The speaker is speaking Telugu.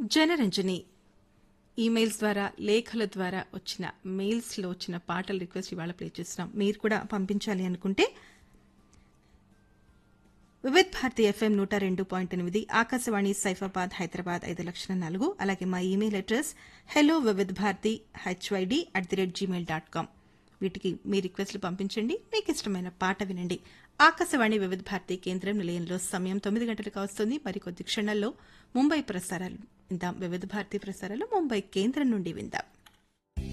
జనరంజని ఈమెయిల్స్ ద్వారా లేఖల ద్వారా వచ్చిన మెయిల్స్లో వచ్చిన పాటల రిక్వెస్ట్ ఇవాళ ప్లే చేస్తున్నాం మీరు కూడా పంపించాలి అనుకుంటే వివిధ్ భారతి ఎఫ్ఎం నూట రెండు పాయింట్ ఎనిమిది ఆకాశవాణి సైఫాబాద్ హైదరాబాద్ ఐదు లక్షల నాలుగు అలాగే మా email address hello Vividh Bharati HYD at the rate Gmail dot com వీటికి మీ రిక్వెస్ట్లు పంపించండి మీకు ఇష్టమైన పాట వినండి ఆకాశవాణి వివిధ భారతి కేంద్రం నిలయంలో సమయం తొమ్మిది గంటలకు వస్తుంది మరికొద్ది క్షణాల్లో ముంబై ప్రసారాలు విందాం వివిధ భారతి ప్రసారాలు ముంబై కేంద్రం నుండి విందాం